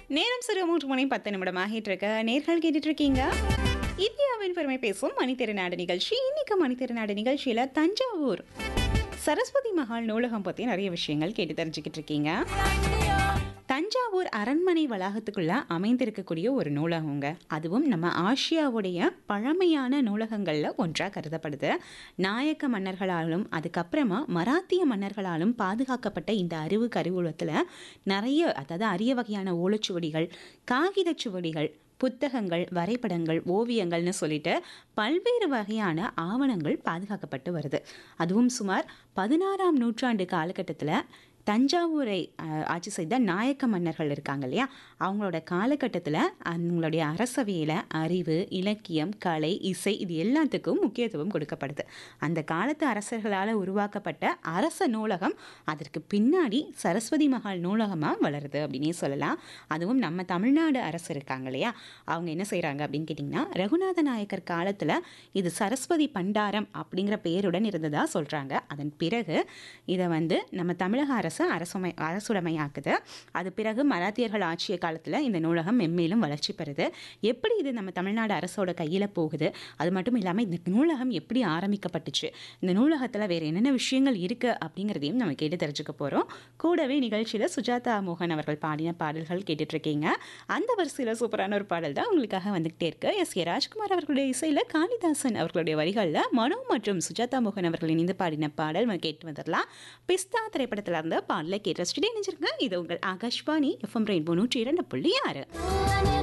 நேரம் சிறு மூன்று மணி பத்து நிமிடம் ஆகிட்டு இருக்க நேர்கள் கேட்டுட்டு இருக்கீங்க இந்தியாவின் பெருமை பேசும் மணித்திருநாடு நிகழ்ச்சி இன்னைக்கு மணித்திருநாடு நிகழ்ச்சியில தஞ்சாவூர் சரஸ்வதி மகால் நூலகம் பத்தி நிறைய விஷயங்கள் கேட்டு தெரிஞ்சுக்கிட்டு இருக்கீங்க தஞ்சாவூர் அரண்மனை வளாகத்துக்குள்ள அமைந்திருக்கக்கூடிய ஒரு நூலகங்க அதுவும் நம்ம ஆசியாவுடைய பழமையான நூலகங்களில் ஒன்றாக கருதப்படுது நாயக்க மன்னர்களாலும் அதுக்கப்புறமா மராத்திய மன்னர்களாலும் பாதுகாக்கப்பட்ட இந்த அறிவு கருவூலத்தில் நிறைய அதாவது அரிய வகையான ஓலைச்சுவடிகள் காகிதச் சுவடிகள் புத்தகங்கள் வரைபடங்கள் ஓவியங்கள்னு சொல்லிட்டு பல்வேறு வகையான ஆவணங்கள் பாதுகாக்கப்பட்டு வருது அதுவும் சுமார் பதினாறாம் நூற்றாண்டு காலகட்டத்தில் தஞ்சாவூரை அஹ், ஆட்சி செய்த நாயக்க மன்னர்கள் இருக்காங்க இல்லையா அவங்களோட காலகட்டத்தில் அவங்களுடைய அரசவையில் அறிவு இலக்கியம் கலை இசை இது எல்லாத்துக்கும் முக்கியத்துவம் கொடுக்கப்படுது அந்த காலத்து அரசர்களால் உருவாக்கப்பட்ட அரச நூலகம் அதற்கு பின்னாடி சரஸ்வதி மகால் நூலகமாக வளருது அப்படின்னே சொல்லலாம் அதுவும் நம்ம தமிழ்நாடு அரசு இருக்காங்க இல்லையா அவங்க என்ன செய்கிறாங்க அப்படின்னு கேட்டிங்கன்னா ரகுநாத நாயக்கர் காலத்தில் இது சரஸ்வதி பண்டாரம் அப்படிங்கிற பெயருடன் இருந்ததா சொல்கிறாங்க அதன் பிறகு இதை வந்து நம்ம தமிழக அரசு அரசுமை அரசுடைமையாக்குது அது பிறகு மராத்தியர்கள் ஆட்சிய காலத்தில் இந்த நூலகம் மென்மேலும் வளர்ச்சி பெறுது எப்படி இது நம்ம தமிழ்நாடு அரசோட கையில் போகுது அது மட்டும் இல்லாமல் இந்த நூலகம் எப்படி ஆரம்பிக்கப்பட்டுச்சு இந்த நூலகத்தில் வேறு என்னென்ன விஷயங்கள் இருக்குது அப்படிங்கிறதையும் நம்ம கேட்டு தெரிஞ்சுக்க போகிறோம் கூடவே நிகழ்ச்சியில் சுஜாதா மோகன் அவர்கள் பாடின பாடல்கள் கேட்டுட்ருக்கீங்க அந்த வரிசையில் சூப்பரான ஒரு பாடல் தான் உங்களுக்காக வந்துகிட்டே இருக்கு எஸ் ஏ ராஜ்குமார் அவர்களுடைய இசையில் காளிதாசன் அவர்களுடைய வரிகளில் மனோ மற்றும் சுஜாதா மோகன் அவர்கள் இணைந்து பாடின பாடல் நம்ம கேட்டு வந்துடலாம் பிஸ்தா திரைப்படத்தில் இருந்த பாடலை கேட்டு ரசிச்சுட்டே நினைச்சிருங்க இது உங்கள் ஆகாஷ்வாணி எஃப்எம் ரெயின்போ நூற்றி இரண்டு புள்ளி ஆறு